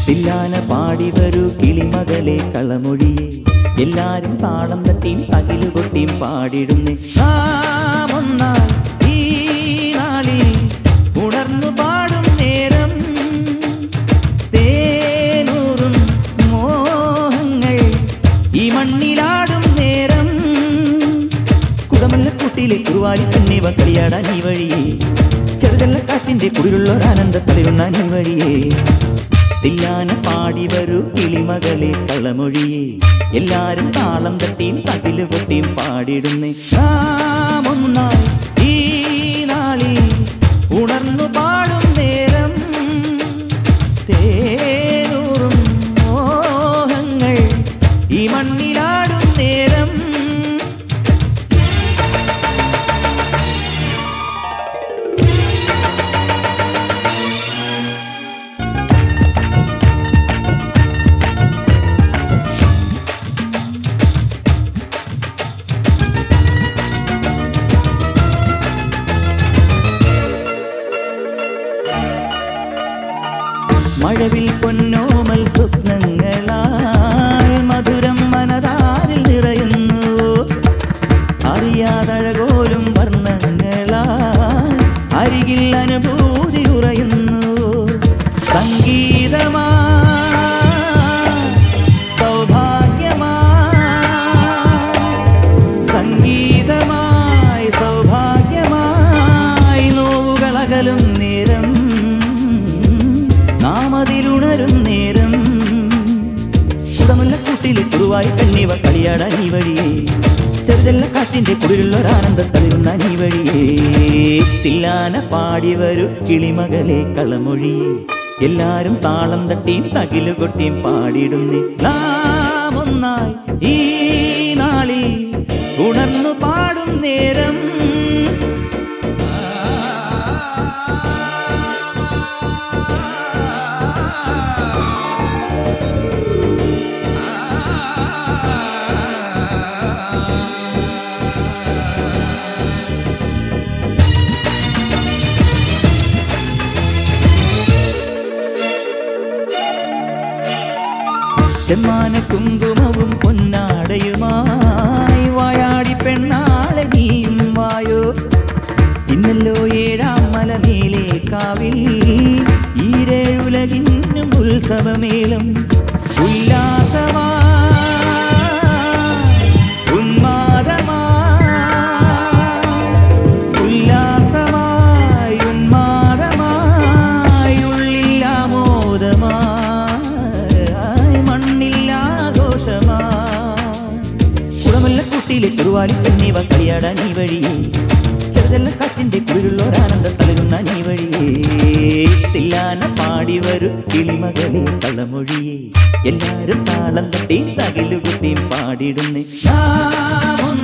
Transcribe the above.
തില്ലാന പാടി വരൂ കിളിമകളെ കളമൊഴിയെ എല്ലാരും താളം തട്ടിയും തകില് കൊട്ടിയും പാടിടുന്നേ നാം ഒന്നായി ഈ നാളിൽ ഉണർന്നു പാടും നേരം തേനൂറും മോഹങ്ങൾ ഈ മണ്ണിലാടും നേരം കുടമല്ലക്കുട്ടിയിലെ കുറുവാലി തന്നെ കളിയാടാൻ ഈ വഴിയേ ചെറുതല്ല കാറ്റിന്റെ കുടിലുള്ള ഒരാനന്ദ തെളിവുന്ന ഈ വഴിയേ തില്ലാന പാടി വരൂ കിളിമകളെ കളമൊഴിയേ എല്ലാരും താളം തട്ടിയും തകില് കൊട്ടിയും പാടിടുന്നേ നാം ഒന്നായി ഈ നാളിൽ ഉണർന്നു പാടും നേരം തേനൂറും മോഹങ്ങൾ ഈ മണ്ണിലാടും നേരം മഴവിൽ പൊന്നോമൽ സ്വപ്നങ്ങളാൽ മധുരം മനതാരിൽ നിറയുന്നു അറിയാതഴകോലും വർണ്ണങ്ങളാൽ അരികിൽ അനുഭൂതി ഉറയുന്നു സംഗീതമാ സൗഭാഗ്യമാ സംഗീതമായി സൗഭാഗ്യമായി നോവുകളകലും നേരം നാം അതിലുണരും നേരം കുടമുല്ലക്കൂട്ടിലെ കുറുവായി കണ്ണിവ കളിയാടാൻ ഈ വഴിയേ ചെറുതല്ല കാറ്റിന്റെ കുടിലുള്ള ഒരാനന്ദ തളിരുന്ന ഈ വഴിയേ തില്ലാന പാടി വരൂ കിളിമകളെ കളമൊഴിയേ എല്ലാരും താളം തട്ടിയും തകിലു കൊട്ടിയും പാടിയിടുന്നേ നാം ഒന്നായി ഈ നാളിൽ ഉണർന്നു പാടും നേരം ചെമ്മാന കുങ്കുമവും പൊന്നാടയുമായി വായാടി പെണ്ണാളെ നീയും വായോ ഇന്നല്ലോ ഏഴാം മലമേലെ കാവിൽ ഈരേഴുലകിന്നും ഉത്സവമേളം ഉല്ലാസമാ ഉന്മാദമാ ഉല്ലാസമായി ഉന്മാദമായി ഉള്ളിൽ ആമോദമായി മണ്ണിൽ ആഘോഷമായി കുടമല്ല കുട്ടിയിലെ കുറുവാലി പെണ്ണീവ കളിയാടാൻ ഈ വഴിയേ ചെറുതല്ല കാറ്റിന്റെ കുളിരുള്ള ഒരാനന്ദ തളരുന്ന നീ വഴിയേ തില്ലാന പാടി വരും കിളിമകളെ കളമൊഴിയേ എല്ലാരും താളം തട്ടി തകിലുകുട്ടിയും പാടിടുന്നേ നാം